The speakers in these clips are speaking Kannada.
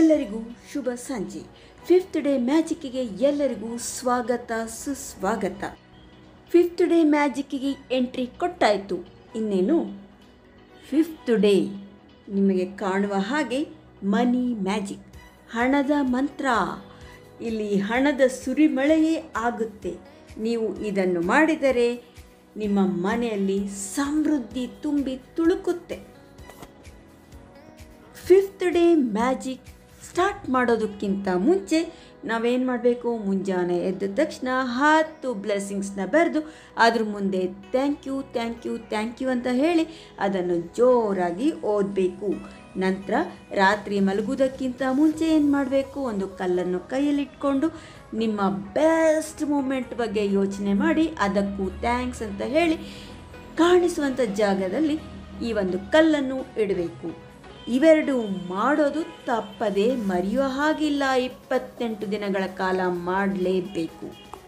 ಎಲ್ಲರಿಗೂ ಶುಭ ಸಂಜೆ ಫಿಫ್ತ್ ಡೇ ಮ್ಯಾಜಿಕ್ಕಿಗೆ ಎಲ್ಲರಿಗೂ ಸ್ವಾಗತ ಸುಸ್ವಾಗತ ಫಿಫ್ತ್ ಡೇ ಮ್ಯಾಜಿಕ್ಕಿಗೆ ಎಂಟ್ರಿ ಕೊಟ್ಟಾಯಿತು ಇನ್ನೇನು ಫಿಫ್ತ್ ಡೇ ನಿಮಗೆ ಕಾಣುವ ಹಾಗೆ ಮನಿ ಮ್ಯಾಜಿಕ್ ಹಣದ ಮಂತ್ರ ಇಲ್ಲಿ ಹಣದ ಸುರಿಮಳೆಯೇ ಆಗುತ್ತೆ ನೀವು ಇದನ್ನು ಮಾಡಿದರೆ ನಿಮ್ಮ ಮನೆಯಲ್ಲಿ ಸಮೃದ್ಧಿ ತುಂಬಿ ತುಳುಕುತ್ತೆ ಫಿಫ್ತ್ ಡೇ ಮ್ಯಾಜಿಕ್ ಸ್ಟಾರ್ಟ್ ಮಾಡೋದಕ್ಕಿಂತ ಮುಂಚೆ ನಾವೇನು ಮಾಡಬೇಕು ಮುಂಜಾನೆ ಎದ್ದ ತಕ್ಷಣ ಹತ್ತು ಬ್ಲೆಸ್ಸಿಂಗ್ಸ್ನ ಬರೆದು ಅದ್ರ ಮುಂದೆ thank you thank you thank you ಅಂತ ಹೇಳಿ ಅದನ್ನು ಜೋರಾಗಿ ಓದಬೇಕು ನಂತರ ರಾತ್ರಿ ಮಲಗುವುದಕ್ಕಿಂತ ಮುಂಚೆ ಏನು ಮಾಡಬೇಕು ಒಂದು ಕಲ್ಲನ್ನು ಕೈಯಲ್ಲಿಟ್ಕೊಂಡು ನಿಮ್ಮ ಬೆಸ್ಟ್ ಮೂಮೆಂಟ್ ಬಗ್ಗೆ ಯೋಚನೆ ಮಾಡಿ ಅದಕ್ಕೂ ಥ್ಯಾಂಕ್ಸ್ ಅಂತ ಹೇಳಿ ಕಾಣಿಸುವಂಥ ಜಾಗದಲ್ಲಿ ಈ ಒಂದು ಕಲ್ಲನ್ನು ಇಡಬೇಕು ಇವೆರಡು ಮಾಡೋದು ತಪ್ಪದೆ ಮರೆಯುವ ಹಾಗಿಲ್ಲ ಇಪ್ಪತ್ತೆಂಟು ದಿನಗಳ ಕಾಲ ಮಾಡಲೇಬೇಕು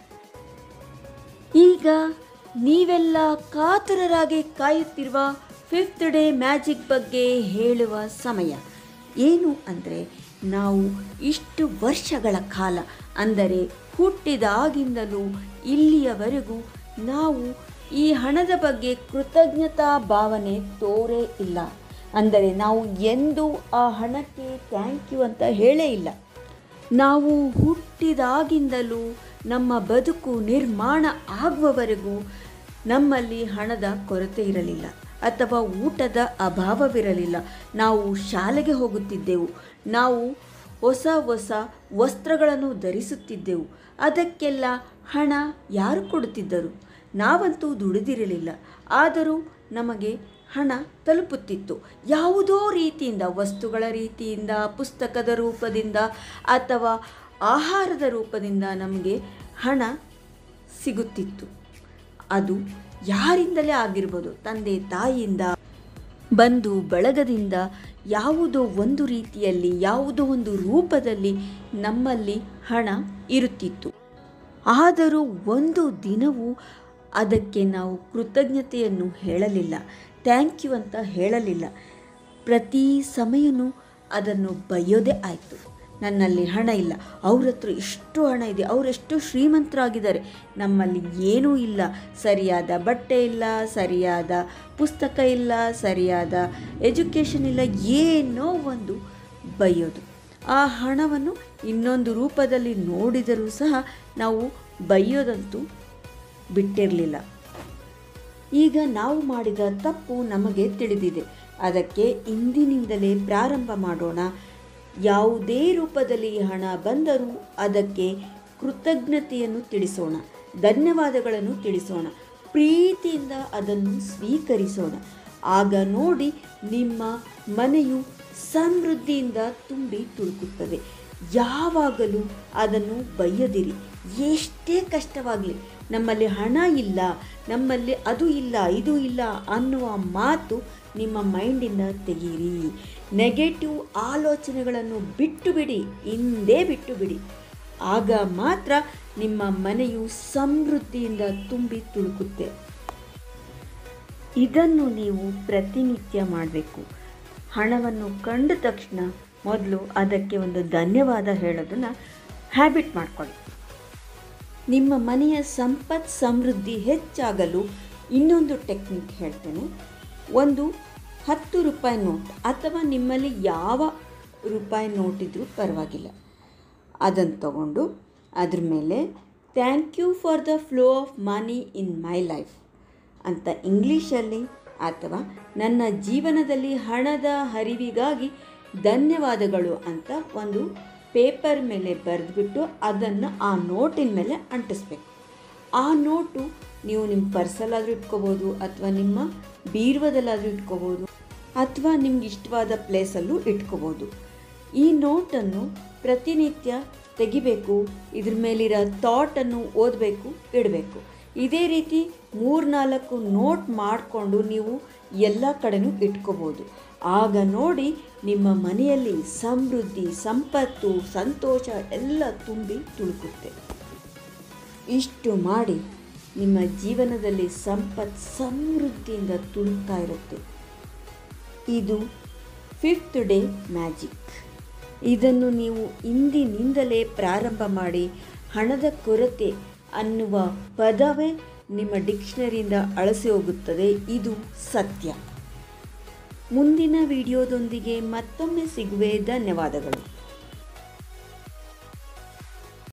ಈಗ ನೀವೆಲ್ಲ ಕಾತುರರಾಗಿ ಕಾಯುತ್ತಿರುವ ಫಿಫ್ತ್ ಡೇ ಮ್ಯಾಜಿಕ್ ಬಗ್ಗೆ ಹೇಳುವ ಸಮಯ ಏನು ಅಂದರೆ ನಾವು ಇಷ್ಟು ವರ್ಷಗಳ ಕಾಲ ಅಂದರೆ ಹುಟ್ಟಿದಾಗಿಂದಲೂ ಇಲ್ಲಿಯವರೆಗೂ ನಾವು ಈ ಹಣದ ಬಗ್ಗೆ ಕೃತಜ್ಞತಾ ಭಾವನೆ ತೋರೇ ಇಲ್ಲ ಅಂದರೆ ನಾವು ಎಂದೂ ಆ ಹಣಕ್ಕೆ ಥ್ಯಾಂಕ್ ಯು ಅಂತ ಹೇಳೇ ಇಲ್ಲ ನಾವು ಹುಟ್ಟಿದಾಗಿಂದಲೂ ನಮ್ಮ ಬದುಕು ನಿರ್ಮಾಣ ಆಗುವವರೆಗೂ ನಮ್ಮಲ್ಲಿ ಹಣದ ಕೊರತೆ ಇರಲಿಲ್ಲ ಅಥವಾ ಊಟದ ಅಭಾವವಿರಲಿಲ್ಲ ನಾವು ಶಾಲೆಗೆ ಹೋಗುತ್ತಿದ್ದೆವು ನಾವು ಹೊಸ ಹೊಸ ವಸ್ತ್ರಗಳನ್ನು ಧರಿಸುತ್ತಿದ್ದೆವು ಅದಕ್ಕೆಲ್ಲ ಹಣ ಯಾರು ಕೊಡುತ್ತಿದ್ದರು ನಾವಂತೂ ದುಡಿದಿರಲಿಲ್ಲ ಆದರೂ ನಮಗೆ ಹಣ ತಲುಪುತ್ತಿತ್ತು ಯಾವುದೋ ರೀತಿಯಿಂದ ವಸ್ತುಗಳ ರೀತಿಯಿಂದ ಪುಸ್ತಕದ ರೂಪದಿಂದ ಅಥವಾ ಆಹಾರದ ರೂಪದಿಂದ ನಮಗೆ ಹಣ ಸಿಗುತ್ತಿತ್ತು ಅದು ಯಾರಿಂದಲೇ ಆಗಿರ್ಬೋದು ತಂದೆ ತಾಯಿಯಿಂದ ಬಂಧು ಬಳಗದಿಂದ ಯಾವುದೋ ಒಂದು ರೀತಿಯಲ್ಲಿ ಯಾವುದೋ ಒಂದು ರೂಪದಲ್ಲಿ ನಮ್ಮಲ್ಲಿ ಹಣ ಇರುತ್ತಿತ್ತು ಆದರೂ ಒಂದು ದಿನವೂ ಅದಕ್ಕೆ ನಾವು ಕೃತಜ್ಞತೆಯನ್ನು ಹೇಳಲಿಲ್ಲ ಥ್ಯಾಂಕ್ ಯು ಅಂತ ಹೇಳಲಿಲ್ಲ ಪ್ರತಿ ಸಮಯನೂ ಅದನ್ನು ಬೈಯೋದೇ ಆಯಿತು ನನ್ನಲ್ಲಿ ಹಣ ಇಲ್ಲ ಅವ್ರ ಹತ್ರ ಎಷ್ಟು ಹಣ ಇದೆ ಅವರೆಷ್ಟು ಶ್ರೀಮಂತರಾಗಿದ್ದಾರೆ ನಮ್ಮಲ್ಲಿ ಏನೂ ಇಲ್ಲ ಸರಿಯಾದ ಬಟ್ಟೆ ಇಲ್ಲ ಸರಿಯಾದ ಪುಸ್ತಕ ಇಲ್ಲ ಸರಿಯಾದ ಎಜುಕೇಷನ್ ಇಲ್ಲ ಏನೋ ಒಂದು ಬೈಯೋದು ಆ ಹಣವನ್ನು ಇನ್ನೊಂದು ರೂಪದಲ್ಲಿ ನೋಡಿದರೂ ಸಹ ನಾವು ಬೈಯೋದಂತೂ ಬಿಟ್ಟಿರಲಿಲ್ಲ ಈಗ ನಾವು ಮಾಡಿದ ತಪ್ಪು ನಮಗೆ ತಿಳಿದಿದೆ ಅದಕ್ಕೆ ಇಂದಿನಿಂದಲೇ ಪ್ರಾರಂಭ ಮಾಡೋಣ ಯಾವುದೇ ರೂಪದಲ್ಲಿ ಹಣ ಬಂದರೂ ಅದಕ್ಕೆ ಕೃತಜ್ಞತೆಯನ್ನು ತಿಳಿಸೋಣ ಧನ್ಯವಾದಗಳನ್ನು ತಿಳಿಸೋಣ ಪ್ರೀತಿಯಿಂದ ಅದನ್ನು ಸ್ವೀಕರಿಸೋಣ ಆಗ ನೋಡಿ ನಿಮ್ಮ ಮನೆಯು ಸಮೃದ್ಧಿಯಿಂದ ತುಂಬಿ ತುಳುಕುತ್ತದೆ ಯಾವಾಗಲೂ ಅದನ್ನು ಬೈಯದಿರಿ ಎಷ್ಟೇ ಕಷ್ಟವಾಗಲಿ ನಮ್ಮಲ್ಲಿ ಹಣ ಇಲ್ಲ ನಮ್ಮಲ್ಲಿ ಅದು ಇಲ್ಲ ಇದು ಇಲ್ಲ ಅನ್ನುವ ಮಾತು ನಿಮ್ಮ ಮೈಂಡಿಂದ ತೆಗೀರಿ ನೆಗೆಟಿವ್ ಆಲೋಚನೆಗಳನ್ನು ಬಿಟ್ಟು ಬಿಡಿ ಹಿಂದೆ ಬಿಟ್ಟು ಬಿಡಿ ಆಗ ಮಾತ್ರ ನಿಮ್ಮ ಮನೆಯು ಸಮೃದ್ಧಿಯಿಂದ ತುಂಬಿ ತುಳುಕುತ್ತೆ ಇದನ್ನು ನೀವು ಪ್ರತಿನಿತ್ಯ ಮಾಡಬೇಕು ಹಣವನ್ನು ಕಂಡ ತಕ್ಷಣ ಮೊದಲು ಅದಕ್ಕೆ ಒಂದು ಧನ್ಯವಾದ ಹೇಳೋದನ್ನು ಹ್ಯಾಬಿಟ್ ಮಾಡ್ಕೊಳ್ಳಿ ನಿಮ್ಮ ಮನೆಯ ಸಂಪತ್ ಸಮೃದ್ಧಿ ಹೆಚ್ಚಾಗಲು ಇನ್ನೊಂದು ಟೆಕ್ನಿಕ್ ಹೇಳ್ತೇನೆ ಒಂದು ಹತ್ತು ರೂಪಾಯಿ ನೋಟ್ ಅಥವಾ ನಿಮ್ಮಲ್ಲಿ ಯಾವ ರೂಪಾಯಿ ನೋಟ್ ಇದ್ದರೂ ಪರವಾಗಿಲ್ಲ ಅದನ್ನು ತಗೊಂಡು ಅದ್ರ ಮೇಲೆ thank you for the flow of money in my life ಅಂತ ಇಂಗ್ಲೀಷಲ್ಲಿ ಅಥವಾ ನನ್ನ ಜೀವನದಲ್ಲಿ ಹಣದ ಹರಿವಿಗಾಗಿ ಧನ್ಯವಾದಗಳು ಅಂತ ಒಂದು ಪೇಪರ್ ಮೇಲೆ ಬರೆದ್ಬಿಟ್ಟು ಅದನ್ನು ಆ ನೋಟಿನ ಮೇಲೆ ಅಂಟಿಸ್ಬೇಕು ಆ ನೋಟು ನೀವು ನಿಮ್ಮ ಪರ್ಸಲ್ಲಾದರೂ ಇಟ್ಕೋಬೋದು ಅಥವಾ ನಿಮ್ಮ ಬೀರ್ವದಲ್ಲಾದರೂ ಇಟ್ಕೋಬೋದು ಅಥವಾ ನಿಮ್ಗೆ ಇಷ್ಟವಾದ ಪ್ಲೇಸಲ್ಲೂ ಇಟ್ಕೋಬೋದು ಈ ನೋಟನ್ನು ಪ್ರತಿನಿತ್ಯ ತೆಗಿಬೇಕು ಇದ್ರ ಮೇಲಿರೋ ಥಾಟನ್ನು ಓದಬೇಕು ಇಡಬೇಕು ಇದೇ ರೀತಿ ಮೂರ್ನಾಲ್ಕು ನೋಟ್ ಮಾಡಿಕೊಂಡು ನೀವು ಎಲ್ಲ ಕಡೆನೂ ಇಟ್ಕೋಬೋದು ಆಗ ನೋಡಿ ನಿಮ್ಮ ಮನೆಯಲ್ಲಿ ಸಮೃದ್ಧಿ ಸಂಪತ್ತು ಸಂತೋಷ ಎಲ್ಲ ತುಂಬಿ ತುಳುಕುತ್ತೆ ಇಷ್ಟು ಮಾಡಿ ನಿಮ್ಮ ಜೀವನದಲ್ಲಿ ಸಂಪತ್ ಸಮೃದ್ಧಿಯಿಂದ ತುಳುಕ್ತಾ ಇರುತ್ತೆ ಇದು ಫಿಫ್ತ್ ಡೇ ಮ್ಯಾಜಿಕ್ ಇದನ್ನು ನೀವು ಇಂದಿನಿಂದಲೇ ಪ್ರಾರಂಭ ಮಾಡಿ ಹಣದ ಕೊರತೆ ಅನ್ನುವ ಪದವೇ ನಿಮ್ಮ ಡಿಕ್ಷನರಿಯಿಂದ ಅಳಸಿ ಹೋಗುತ್ತದೆ ಇದು ಸತ್ಯ ಮುಂದಿನ ವಿಡಿಯೋದೊಂದಿಗೆ ಮತ್ತೊಮ್ಮೆ ಸಿಗುವೆ ಧನ್ಯವಾದಗಳು